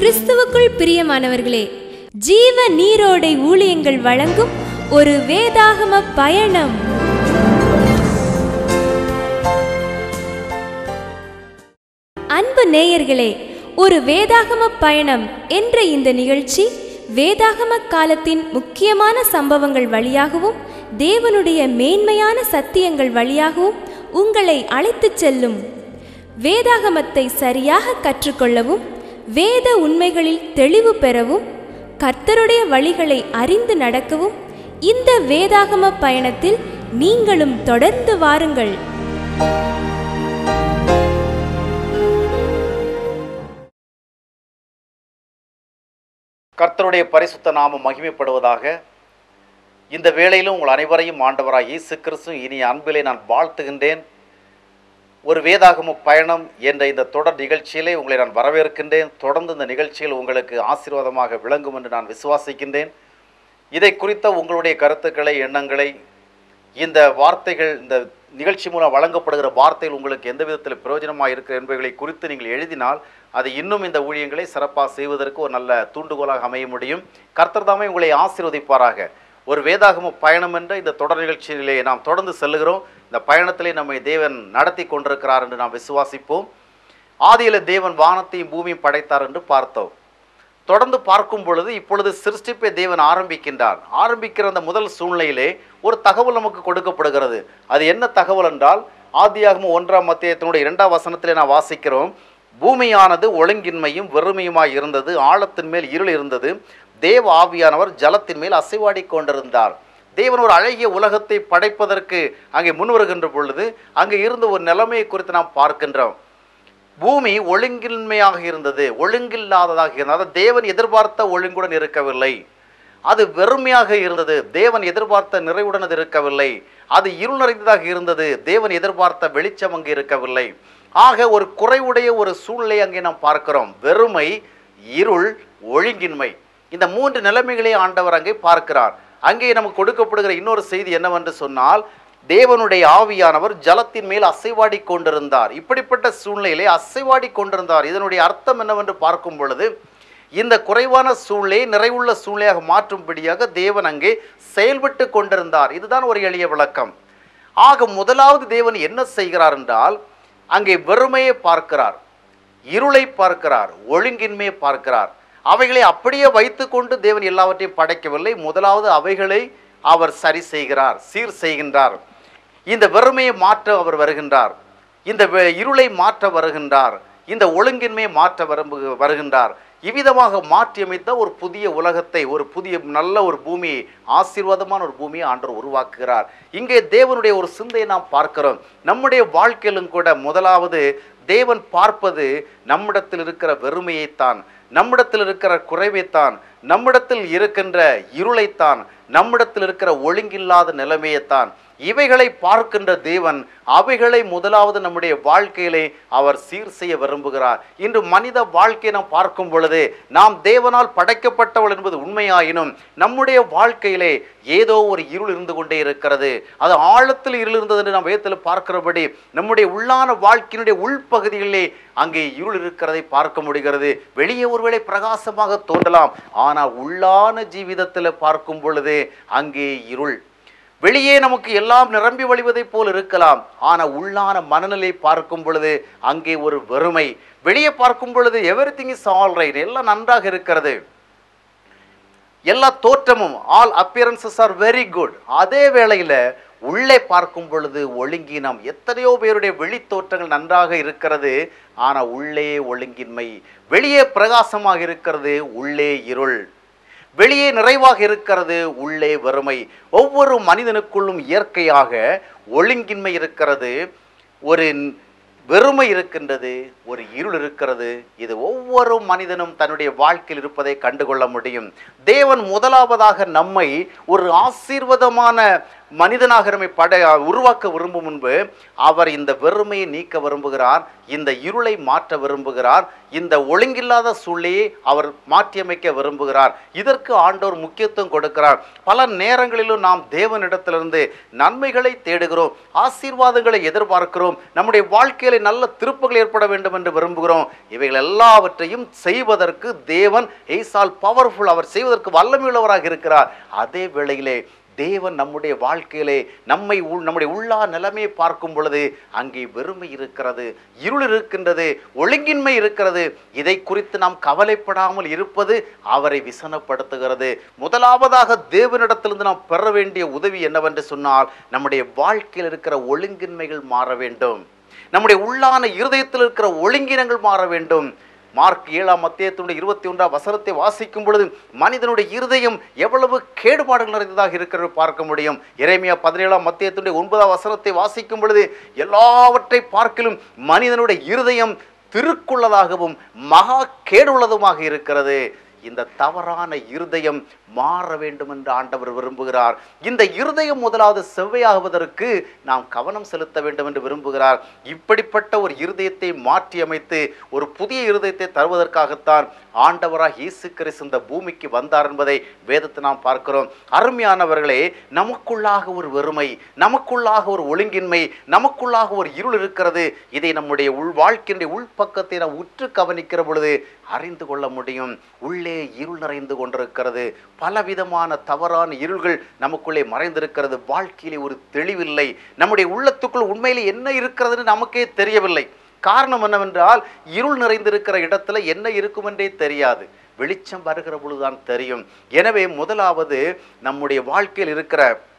கிறிஸ்துவுக்குள் பிரியமானவர்களே ஜீவ நீரோடை ஊழியங்கள் வழங்கும் ஒரு வேதாகம பயணம் அன்பு நேயர்களே ஒரு வேதாகம பயணம் என்ற இந்த நிகழ்ச்சி வேதாகம காலத்தின் முக்கியமான சம்பவங்கள் வழியாகவும் தேவனுடைய மேன்மையான சத்தியங்கள் வழியாகவும் உங்களை அழைத்துச் செல்லும் வேதாகமத்தை சரியாக கற்றுக்கொள்ளவும் வேத உண்மைகளில் தெளிவு பெறவும் கர்த்தருடைய வழிகளை அறிந்து நடக்கவும் இந்த வேதாகம பயணத்தில் நீங்களும் தொடர்ந்து வாருங்கள் கர்த்தருடைய பரிசுத்த நாமம் மகிமைப்படுவதாக இந்த வேளையிலும் உங்கள் அனைவரையும் ஆண்டவராக இயேசு கிறிஸ்து இனிய அன்பிலே நான் வாழ்த்துகின்றேன் ஒரு வேதாகம பயணம் என்ற இந்த தொடர் நிகழ்ச்சியிலே உங்களை நான் வரவேற்கின்றேன் தொடர்ந்து இந்த நிகழ்ச்சியில் உங்களுக்கு ஆசீர்வாதமாக விளங்கும் என்று நான் விசுவாசிக்கின்றேன் இதை குறித்த உங்களுடைய கருத்துக்களை எண்ணங்களை இந்த வார்த்தைகள் இந்த நிகழ்ச்சி மூலம் வழங்கப்படுகிற வார்த்தைகள் உங்களுக்கு எந்த விதத்தில் பிரயோஜனமாக இருக்கிற என்பவைகளை குறித்து நீங்கள் எழுதினால் அது இன்னும் இந்த ஊழியங்களை சிறப்பாக செய்வதற்கு ஒரு நல்ல தூண்டுகோலாக அமைய முடியும் கர்த்தர் தாமே உங்களை ஆசீர்வதிப்பாராக ஒரு வேதாகம பயணம் என்ற இந்த தொடர் நிகழ்ச்சியிலே நாம் தொடர்ந்து செல்லுகிறோம் இந்த பயணத்திலே நம்மை தேவன் நடத்தி கொண்டிருக்கிறார் என்று நாம் விசுவாசிப்போம் ஆதியில தேவன் வானத்தையும் பூமியும் படைத்தார் என்று பார்த்தோம் தொடர்ந்து பார்க்கும் பொழுது இப்பொழுது சிருஷ்டிப்பை தேவன் ஆரம்பிக்கின்றார் ஆரம்பிக்கிற அந்த முதல் சூழ்நிலையிலே ஒரு தகவல் நமக்கு கொடுக்கப்படுகிறது அது என்ன தகவல் என்றால் ஆதியாகம ஒன்றாம் மத்தியத்தினுடைய இரண்டாம் வசனத்திலே நான் வாசிக்கிறோம் பூமியானது ஒழுங்கின்மையும் வெறுமையுமாய் இருந்தது ஆழத்தின் மேல் இருள் இருந்தது தேவ ஆவியானவர் ஜலத்தின் மேல் அசைவாடி கொண்டிருந்தார் தேவன் ஒரு அழகிய உலகத்தை படைப்பதற்கு அங்கே முன் வருகின்ற பொழுது அங்கே இருந்த ஒரு நிலைமையை குறித்து நாம் பார்க்கின்றோம் பூமி ஒழுங்கின்மையாக இருந்தது ஒழுங்கில்லாததாக இருந்தது அதாவது தேவன் எதிர்பார்த்த ஒழுங்குடன் இருக்கவில்லை அது வெறுமையாக இருந்தது தேவன் எதிர்பார்த்த நிறைவுடன் அது இருக்கவில்லை அது இருள் நிறைந்ததாக இருந்தது தேவன் எதிர்பார்த்த வெளிச்சம் அங்கே இருக்கவில்லை ஆக ஒரு குறைவுடைய ஒரு சூழ்நிலை அங்கே நாம் பார்க்கிறோம் வெறுமை இருள் ஒழுங்கின்மை இந்த மூன்று நிலைமைகளை ஆண்டவர் அங்கே பார்க்கிறார் அங்கே நமக்கு கொடுக்கப்படுகிற இன்னொரு செய்தி என்னவென்று சொன்னால் தேவனுடைய ஆவியானவர் ஜலத்தின் மேல் அசைவாடி கொண்டிருந்தார் இப்படிப்பட்ட சூழ்நிலையிலே அசைவாடி கொண்டிருந்தார் இதனுடைய அர்த்தம் என்னவென்று பார்க்கும் பொழுது இந்த குறைவான சூழ்நிலையை நிறைவுள்ள சூழ்நிலையாக மாற்றும்படியாக தேவன் அங்கே செயல்பட்டு கொண்டிருந்தார் இதுதான் ஒரு எளிய விளக்கம் ஆக முதலாவது தேவன் என்ன செய்கிறார் என்றால் அங்கே வெறுமையை பார்க்கிறார் இருளை பார்க்கிறார் ஒழுங்கின்மையை பார்க்கிறார் அவைகளை அப்படியே வைத்துக்கொண்டு தேவன் எல்லாவற்றையும் படைக்கவில்லை முதலாவது அவைகளை அவர் சரி செய்கிறார் சீர் செய்கின்றார் இந்த வெறுமையை மாற்ற அவர் வருகின்றார் இந்த வெ- இருளை மாற்ற வருகின்றார் இந்த ஒழுங்கின்மையை மாற்ற வரும்பு வருகின்றார் இவ்விதமாக மாற்றியமைத்த ஒரு புதிய உலகத்தை ஒரு புதிய நல்ல ஒரு பூமியை ஆசீர்வாதமான ஒரு பூமியை ஆண்டவர் உருவாக்குகிறார் இங்கே தேவனுடைய ஒரு சிந்தையை நாம் பார்க்கிறோம் நம்முடைய வாழ்க்கையிலும் கூட முதலாவது தேவன் பார்ப்பது நம்மிடத்தில் இருக்கிற வெறுமையைத்தான் நம்மிடத்தில் இருக்கிற குறைவைத்தான் நம்மிடத்தில் இருக்கின்ற இருளைத்தான் நம்மிடத்தில் இருக்கிற ஒழுங்கில்லாத நிலைமையைத்தான் இவைகளை பார்க்கின்ற தேவன் அவைகளை முதலாவது நம்முடைய வாழ்க்கையிலே அவர் சீர் செய்ய விரும்புகிறார் இன்று மனித வாழ்க்கையை நாம் பார்க்கும் பொழுது நாம் தேவனால் படைக்கப்பட்டவள் என்பது உண்மையாயினும் நம்முடைய வாழ்க்கையிலே ஏதோ ஒரு இருள் இருந்து கொண்டே இருக்கிறது அது ஆழத்தில் இருள் இருந்தது என்று நாம் வேதத்தில் பார்க்கிறபடி நம்முடைய உள்ளான வாழ்க்கையினுடைய உள்பகுதிகளிலே அங்கே இருள் இருக்கிறதை பார்க்க முடிகிறது வெளியே ஒருவேளை பிரகாசமாக தோன்றலாம் ஆனால் உள்ளான ஜீவிதத்தில் பார்க்கும் பொழுது அங்கே இருள் வெளியே நமக்கு எல்லாம் நிரம்பி வழிவதைப் போல் இருக்கலாம் ஆனால் உள்ளான மனநிலை பார்க்கும் பொழுது அங்கே ஒரு வெறுமை வெளியே பார்க்கும் பொழுது everything is all right எல்லாம் நன்றாக இருக்கிறது எல்லா தோற்றமும் all appearances are very good அதே வேளையில் உள்ளே பார்க்கும் பொழுது ஒழுங்கினம் எத்தனையோ பேருடைய வெளி தோற்றங்கள் நன்றாக இருக்கிறது ஆனால் உள்ளே ஒழுங்கின்மை வெளியே பிரகாசமாக இருக்கிறது உள்ளே இருள் வெளியே நிறைவாக இருக்கிறது உள்ளே வறுமை ஒவ்வொரு மனிதனுக்குள்ளும் இயற்கையாக ஒழுங்கின்மை இருக்கிறது ஒரு வெறுமை இருக்கின்றது ஒரு இருள் இருக்கிறது இது ஒவ்வொரு மனிதனும் தன்னுடைய வாழ்க்கையில் இருப்பதை கண்டுகொள்ள முடியும் தேவன் முதலாவதாக நம்மை ஒரு ஆசீர்வாதமான மனிதனாக நம்மை படை உருவாக்க விரும்பும் முன்பு அவர் இந்த வெறுமையை நீக்க விரும்புகிறார் இந்த இருளை மாற்ற விரும்புகிறார் இந்த ஒழுங்கில்லாத சூழ்நிலையை அவர் மாற்றியமைக்க விரும்புகிறார் இதற்கு ஆண்டவர் முக்கியத்துவம் கொடுக்கிறார் பல நேரங்களிலும் நாம் தேவனிடத்திலிருந்து நன்மைகளை தேடுகிறோம் ஆசீர்வாதங்களை எதிர்பார்க்கிறோம் நம்முடைய வாழ்க்கையில நல்ல திருப்பங்கள் ஏற்பட வேண்டும் என்று விரும்புகிறோம் இவைகள் எல்லாவற்றையும் செய்வதற்கு தேவன் ஏசால் பவர்ஃபுல் அவர் செய்வதற்கு வல்லமையுள்ளவராக இருக்கிறார் அதே வேளையிலே தேவன் நம்முடைய வாழ்க்கையிலே நம்மை உள் நம்முடைய உள்ளா நிலைமையை பார்க்கும் பொழுது அங்கே வெறுமை இருக்கிறது இருள் இருக்கின்றது ஒழுங்கின்மை இருக்கிறது இதை குறித்து நாம் கவலைப்படாமல் இருப்பது அவரை விசனப்படுத்துகிறது முதலாவதாக தேவனிடத்திலிருந்து நாம் பெற வேண்டிய உதவி என்னவென்று சொன்னால் நம்முடைய வாழ்க்கையில் இருக்கிற ஒழுங்கின்மைகள் மாற வேண்டும் நம்முடைய உள்ளான இருதயத்தில் இருக்கிற ஒழுங்கினங்கள் மாற வேண்டும் மார்க் ஏழாம் மத்தியத்தினுடைய இருபத்தி ஒன்றாம் வசனத்தை வாசிக்கும் பொழுது மனிதனுடைய இருதயம் எவ்வளவு கேடுபாடுகள் நிறைந்ததாக இருக்கிறது பார்க்க முடியும் இறைமையா பதினேழாம் மத்தியத்தினுடைய ஒன்பதாம் வசனத்தை வாசிக்கும் பொழுது எல்லாவற்றை பார்க்கிலும் மனிதனுடைய இருதயம் திருக்குள்ளதாகவும் மகா கேடுள்ளதுமாக இருக்கிறது இந்த தவறான இருதயம் மாற வேண்டும் என்று ஆண்டவர் விரும்புகிறார் இந்த இருதயம் முதலாவது செவ்வையாகுவதற்கு நாம் கவனம் செலுத்த வேண்டும் என்று விரும்புகிறார் இப்படிப்பட்ட ஒரு இருதயத்தை மாற்றி அமைத்து ஒரு புதிய இருதயத்தை தருவதற்காகத்தான் ஆண்டவராக இயேசு கிறிஸ்து இந்த பூமிக்கு வந்தார் என்பதை வேதத்தை நாம் பார்க்கிறோம் அருமையானவர்களே நமக்குள்ளாக ஒரு வெறுமை நமக்குள்ளாக ஒரு ஒழுங்கின்மை நமக்குள்ளாக ஒரு இருள் இருக்கிறது இதை நம்முடைய உள் வாழ்க்கையினுடைய உள்பக்கத்தை நாம் உற்று கவனிக்கிற பொழுது அறிந்து கொள்ள முடியும் உள்ளே இருள் நிறைந்து கொண்டிருக்கிறது பலவிதமான தவறான இருள்கள் நமக்குள்ளே மறைந்திருக்கிறது வாழ்க்கையிலே ஒரு தெளிவில்லை நம்முடைய உள்ளத்துக்குள் உண்மையிலே என்ன இருக்கிறதுன்னு நமக்கே தெரியவில்லை காரணம் என்னவென்றால் இருள் நிறைந்திருக்கிற இடத்துல என்ன இருக்கும் என்றே தெரியாது வெளிச்சம் வருகிற பொழுதுதான் தெரியும் எனவே முதலாவது நம்முடைய வாழ்க்கையில் இருக்கிற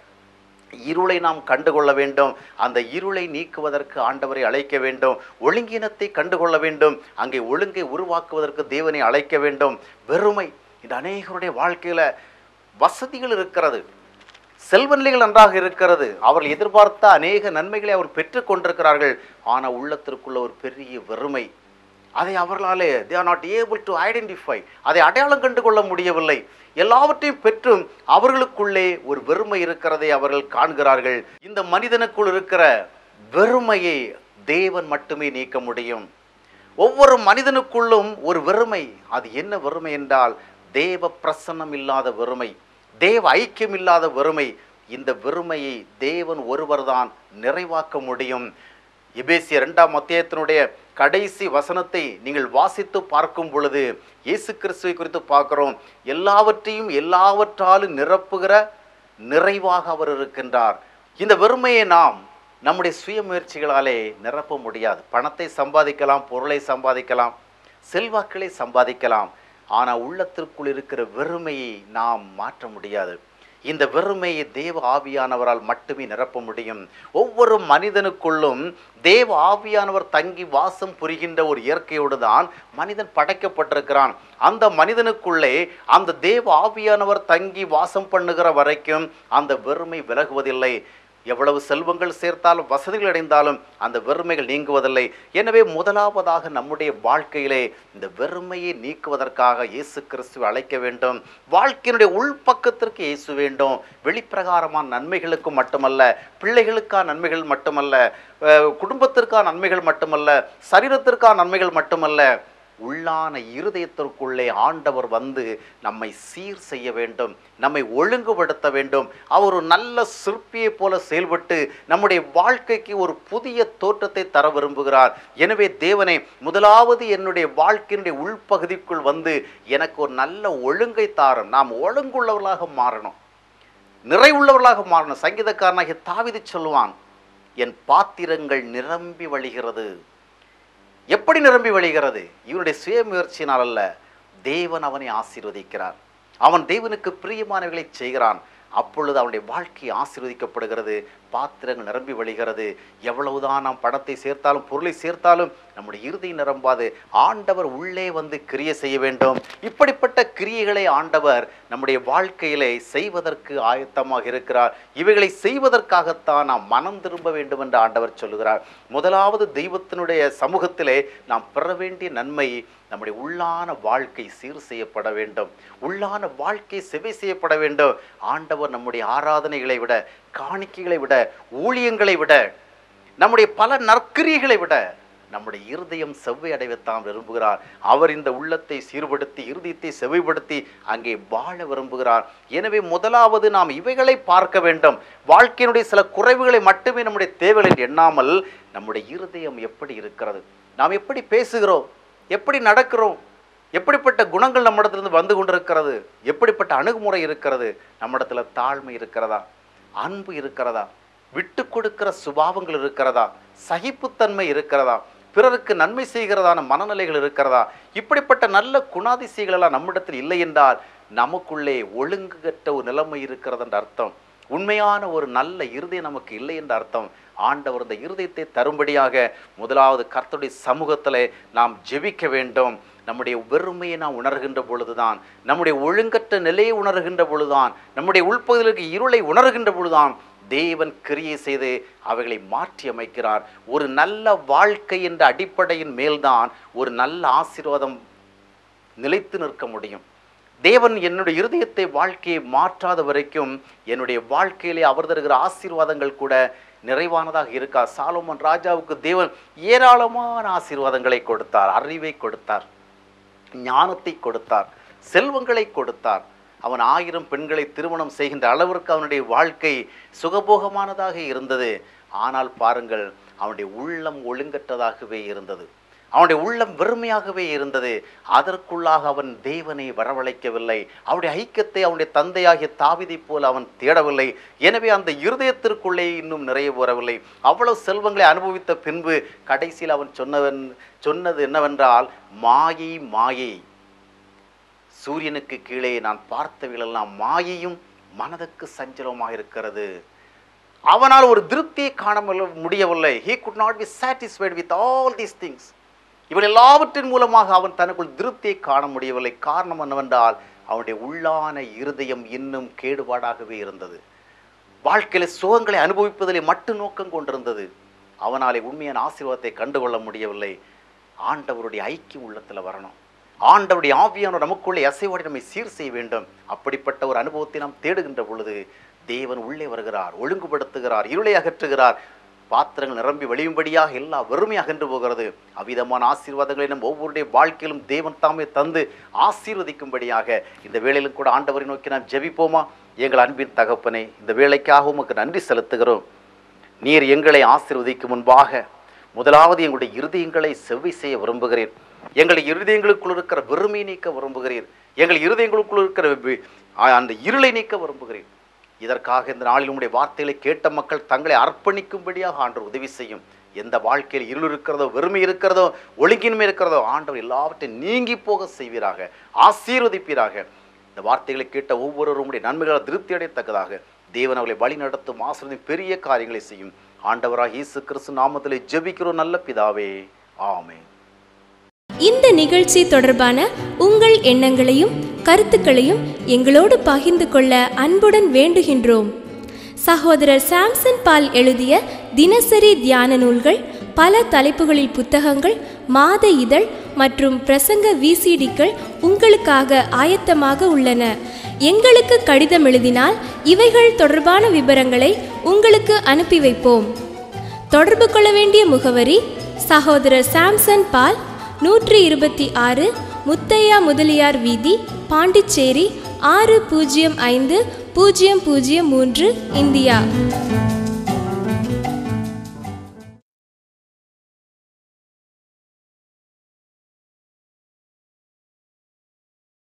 இருளை நாம் கண்டுகொள்ள வேண்டும் அந்த இருளை நீக்குவதற்கு ஆண்டவரை அழைக்க வேண்டும் ஒழுங்கினத்தை கண்டுகொள்ள வேண்டும் அங்கே ஒழுங்கை உருவாக்குவதற்கு தேவனை அழைக்க வேண்டும் வெறுமை இந்த அநேகருடைய வாழ்க்கையில வசதிகள் இருக்கிறது செல்வநிலைகள் நன்றாக இருக்கிறது அவர்கள் எதிர்பார்த்த அநேக நன்மைகளை அவர் பெற்று கொண்டிருக்கிறார்கள் ஆனால் உள்ளத்திற்குள்ள ஒரு பெரிய வெறுமை அதை அவர்களாலே they are not able to identify அதை அடையாளம் கண்டு கொள்ள முடியவில்லை எல்லாவற்றையும் பெற்றும் அவர்களுக்குள்ளே ஒரு வெறுமை இருக்கிறதை அவர்கள் காண்கிறார்கள் இந்த மனிதனுக்குள் இருக்கிற வெறுமையை தேவன் மட்டுமே நீக்க முடியும் ஒவ்வொரு மனிதனுக்குள்ளும் ஒரு வெறுமை அது என்ன வெறுமை என்றால் தேவ பிரசன்னம் இல்லாத வெறுமை தேவ ஐக்கியம் இல்லாத வெறுமை இந்த வெறுமையை தேவன் ஒருவர்தான் நிறைவாக்க முடியும் எபேசிய இரண்டாம் அத்தியாயத்தினுடைய கடைசி வசனத்தை நீங்கள் வாசித்து பார்க்கும் பொழுது இயேசு கிறிஸ்துவை குறித்து பார்க்கிறோம் எல்லாவற்றையும் எல்லாவற்றாலும் நிரப்புகிற நிறைவாக அவர் இருக்கின்றார் இந்த வெறுமையை நாம் நம்முடைய சுய முயற்சிகளாலே நிரப்ப முடியாது பணத்தை சம்பாதிக்கலாம் பொருளை சம்பாதிக்கலாம் செல்வாக்களை சம்பாதிக்கலாம் ஆனால் உள்ளத்திற்குள் இருக்கிற வெறுமையை நாம் மாற்ற முடியாது இந்த வெறுமையை தேவ ஆவியானவரால் மட்டுமே நிரப்ப முடியும் ஒவ்வொரு மனிதனுக்குள்ளும் தேவ ஆவியானவர் தங்கி வாசம் புரிகின்ற ஒரு இயற்கையோடு தான் மனிதன் படைக்கப்பட்டிருக்கிறான் அந்த மனிதனுக்குள்ளே அந்த தேவ ஆவியானவர் தங்கி வாசம் பண்ணுகிற வரைக்கும் அந்த வெறுமை விலகுவதில்லை எவ்வளவு செல்வங்கள் சேர்த்தாலும் வசதிகள் அடைந்தாலும் அந்த வெறுமைகள் நீங்குவதில்லை எனவே முதலாவதாக நம்முடைய வாழ்க்கையிலே இந்த வெறுமையை நீக்குவதற்காக இயேசு கிறிஸ்துவை அழைக்க வேண்டும் வாழ்க்கையினுடைய உள்பக்கத்திற்கு இயேசு வேண்டும் வெளிப்பிரகாரமான நன்மைகளுக்கு மட்டுமல்ல பிள்ளைகளுக்கான நன்மைகள் மட்டுமல்ல அஹ், குடும்பத்திற்கான நன்மைகள் மட்டுமல்ல சரீரத்திற்கான நன்மைகள் மட்டுமல்ல உள்ளான இருதயத்திற்குள்ளே ஆண்டவர் வந்து நம்மை சீர் செய்ய வேண்டும் நம்மை ஒழுங்குபடுத்த வேண்டும் அவர் ஒரு நல்ல சிற்பியைப் போல செயல்பட்டு நம்முடைய வாழ்க்கைக்கு ஒரு புதிய தோற்றத்தை தர விரும்புகிறார் எனவே தேவனே முதலாவது என்னுடைய வாழ்க்கையினுடைய உள்பகுதிக்குள் வந்து எனக்கு ஒரு நல்ல ஒழுங்கை தாரும் நாம் ஒழுங்குள்ளவர்களாக மாறணும் நிறைவுள்ளவர்களாக மாறணும் சங்கீதக்காரனாகிய தாவிதி சொல்லுவான் என் பாத்திரங்கள் நிரம்பி வழிகிறது எப்படி நிரம்பி வழிகிறது இவனுடைய சுயமுயற்சியினால் அல்ல தேவன் அவனை ஆசீர்வதிக்கிறார் அவன் தேவனுக்கு பிரியமானவைகளை செய்கிறான் அப்பொழுது அவனுடைய வாழ்க்கை ஆசீர்வதிக்கப்படுகிறது பாத்திரங்கள் நிரம்பி வழிகிறது எவ்வளவுதான் நாம் பணத்தை சேர்த்தாலும் பொருளை சேர்த்தாலும் நம்முடைய இறுதி நிரம்பாது ஆண்டவர் உள்ளே வந்து கிரியை செய்ய வேண்டும் இப்படிப்பட்ட கிரியைகளை ஆண்டவர் நம்முடைய வாழ்க்கையிலே செய்வதற்கு ஆயத்தமாக இருக்கிறார் இவைகளை செய்வதற்காகத்தான் நாம் மனம் திரும்ப வேண்டும் என்று ஆண்டவர் சொல்லுகிறார் முதலாவது தெய்வத்தினுடைய சமூகத்திலே நாம் பெற வேண்டிய நன்மை நம்முடைய உள்ளான வாழ்க்கை சீர் செய்யப்பட வேண்டும் உள்ளான வாழ்க்கை செவை செய்யப்பட வேண்டும் ஆண்டவர் நம்முடைய ஆராதனைகளை விட காணிக்கைகளை விட ஊழியங்களை விட நம்முடைய பல நற்கிரியைகளை விட நம்முடைய இருதயம் செவ்வை அடைவத்தான் விரும்புகிறார் அவர் இந்த உள்ளத்தை சீர்படுத்தி இருதயத்தை செவ்வைப்படுத்தி அங்கே வாழ விரும்புகிறார் எனவே முதலாவது நாம் இவைகளை பார்க்க வேண்டும் வாழ்க்கையினுடைய சில குறைவுகளை மட்டுமே நம்முடைய தேவைகள் எண்ணாமல் நம்முடைய இருதயம் எப்படி இருக்கிறது நாம் எப்படி பேசுகிறோம் எப்படி நடக்கிறோம் எப்படிப்பட்ட குணங்கள் நம்மிடத்திலிருந்து வந்து கொண்டிருக்கிறது எப்படிப்பட்ட அணுகுமுறை இருக்கிறது நம்மிடத்துல தாழ்மை இருக்கிறதா அன்பு இருக்கிறதா விட்டு கொடுக்கிற சுபாவங்கள் இருக்கிறதா சகிப்புத்தன்மை இருக்கிறதா பிறருக்கு நன்மை செய்கிறதான மனநிலைகள் இருக்கிறதா இப்படிப்பட்ட நல்ல குணாதிசயங்கள் எல்லாம் நம்மிடத்தில் இல்லை என்றால் நமக்குள்ளே ஒழுங்குகட்ட ஒரு நிலைமை இருக்கிறது என்ற அர்த்தம் உண்மையான ஒரு நல்ல இருதயம் நமக்கு இல்லை என்ற அர்த்தம் ஆண்டவர் இந்த இருதயத்தை தரும்படியாக முதலாவது கர்த்தருடைய சமூகத்திலே நாம் ஜெபிக்க வேண்டும் நம்முடைய வெறுமையை நாம் உணர்கின்ற பொழுதுதான் நம்முடைய ஒழுங்கற்ற நிலையை உணர்கின்ற பொழுதுதான் நம்முடைய உள்பகுதியில் இருக்க இருளை உணர்கின்ற பொழுதுதான் தேவன் கிரியை செய்து அவைகளை மாற்றி அமைக்கிறார் ஒரு நல்ல வாழ்க்கை என்ற அடிப்படையின் மேல்தான் ஒரு நல்ல ஆசீர்வாதம் நிலைத்து நிற்க முடியும் தேவன் என்னுடைய இருதயத்தை வாழ்க்கையை மாற்றாத வரைக்கும் என்னுடைய வாழ்க்கையிலே அவர் தருகிற ஆசீர்வாதங்கள் கூட நிறைவானதாக இருக்கா சாலோமன் ராஜாவுக்கு தேவன் ஏராளமான ஆசீர்வாதங்களை கொடுத்தார் அறிவை கொடுத்தார் ஞானத்தை கொடுத்தார் செல்வங்களை கொடுத்தார் அவன் ஆயிரம் பெண்களை திருமணம் செய்கின்ற அளவிற்கு அவனுடைய வாழ்க்கை சுகபோகமானதாக இருந்தது ஆனால் பாருங்கள் அவனுடைய உள்ளம் ஒழுங்கற்றதாகவே இருந்தது அவனுடைய உள்ளம் வெறுமையாகவே இருந்தது அதற்குள்ளாக அவன் தேவனை வரவழைக்கவில்லை அவனுடைய ஐக்கியத்தை அவனுடைய தந்தையாகிய தாவிதைப் போல அவன் தேடவில்லை எனவே அந்த இருதயத்திற்குள்ளே இன்னும் நிறைய வரவில்லை அவ்வளவு செல்வங்களை அனுபவித்த பின்பு கடைசியில் அவன் சொன்னவன் சொன்னது என்னவென்றால் மாயை மாயை சூரியனுக்கு கீழே நான் பார்த்தவைகளெல்லாம் மாயையும் மனதுக்கு சஞ்சலமாக இருக்கிறது அவனால் ஒரு திருப்தியை காண முடியவில்லை he could not be satisfied with all these things இவள் எல்லாவற்றின் மூலமாக அவன் தனக்குள் திருப்தியை காண முடியவில்லை காரணம் என்னவென்றால் அவனுடைய உள்ளான இருதயம் இன்னும் கேடுபாடாகவே இருந்தது வாழ்க்கையில சுகங்களை அனுபவிப்பதிலே மட்டும் நோக்கம் கொண்டிருந்தது அவனாலே உண்மையான ஆசீர்வாதத்தை கண்டுகொள்ள முடியவில்லை ஆண்டவருடைய ஐக்கியம் உள்ளத்துல வரணும் ஆண்டவருடைய ஆவியானவர் நமக்குள்ளே அசைவாடி நம்மை சீர் செய்ய வேண்டும் அப்படிப்பட்ட ஒரு அனுபவத்தை நாம் தேடுகின்ற பொழுது தேவன் உள்ளே வருகிறார் ஒழுங்குபடுத்துகிறார் இருளை அகற்றுகிறார் பாத்திரங்கள் நிரம்பி வழியும்படியாக எல்லா வெறுமை அகன்று போகிறது அவ்விதமான ஆசீர்வாதங்களை நம் ஒவ்வொருடைய வாழ்க்கையிலும் தேவன் தாமே தந்து ஆசீர்வதிக்கும்படியாக இந்த வேளையிலும் கூட ஆண்டவரை நோக்கி நாம் ஜெபிப்போமா எங்கள் அன்பின் தகப்பனே இந்த வேலைக்காக உமக்கு நன்றி செலுத்துகிறோம் நீர் எங்களை ஆசீர்வதிக்கும் முன்பாக முதலாவது எங்களுடைய இருதயங்களை செவ்வி செய்ய விரும்புகிறீர் எங்கள் இருதயங்களுக்குள் இருக்கிற வெறுமை நீக்க விரும்புகிறீர் எங்கள் இருதயங்களுக்குள் இருக்கிற வி- அந்த இருளை நீக்க விரும்புகிறீர் இதற்காக இந்த நாளில் உம்முடைய வார்த்தைகளை கேட்ட மக்கள் தங்களை அர்ப்பணிக்கும்படியாக ஆண்டவர் உதவி செய்யும் எந்த வாழ்க்கையில் இருள் இருக்கிறதோ வெறுமை இருக்கிறதோ ஒழுங்கின்மை இருக்கிறதோ ஆண்டவர் எல்லாவற்றையும் நீங்கி போக செய்வீராக ஆசீர்வதிப்பீராக இந்த வார்த்தைகளை கேட்ட ஒவ்வொருவரும் உடைய நன்மைகளை திருப்தி அடையத்தக்கதாக தேவன் அவர்களை வழி நடத்தும் ஆசிரியர் பெரிய காரியங்களை செய்யும் ஆண்டவராக இயேசு கிறிஸ்து நாமத்திலே ஜெபிக்கிறோம் நல்ல பிதாவே ஆமென் இந்த நிகழ்ச்சி தொடர்பான உங்கள் எண்ணங்களையும் கருத்துக்களையும் எங்களோடு பகிர்ந்து கொள்ள அன்புடன் வேண்டுகின்றோம் சகோதரர் சாம்சன் பால் எழுதிய தினசரி தியான நூல்கள் பல தலைப்புகளில் புத்தகங்கள் மாத இதழ் மற்றும் பிரசங்க விசிடிக்கள் உங்களுக்காக ஆயத்தமாக உள்ளன எங்களுக்கு கடிதம் எழுதினால் இவைகள் தொடர்பான விவரங்களை உங்களுக்கு அனுப்பி வைப்போம் தொடர்பு கொள்ள வேண்டிய முகவரி சகோதரர் சாம்சன் பால் நூற்றி இருபத்தி ஆறு முத்தையா முதலியார் வீதி பாண்டிச்சேரி ஆறு பூஜ்ஜியம் ஐந்து பூஜ்ஜியம் பூஜ்ஜியம் மூன்று இந்தியா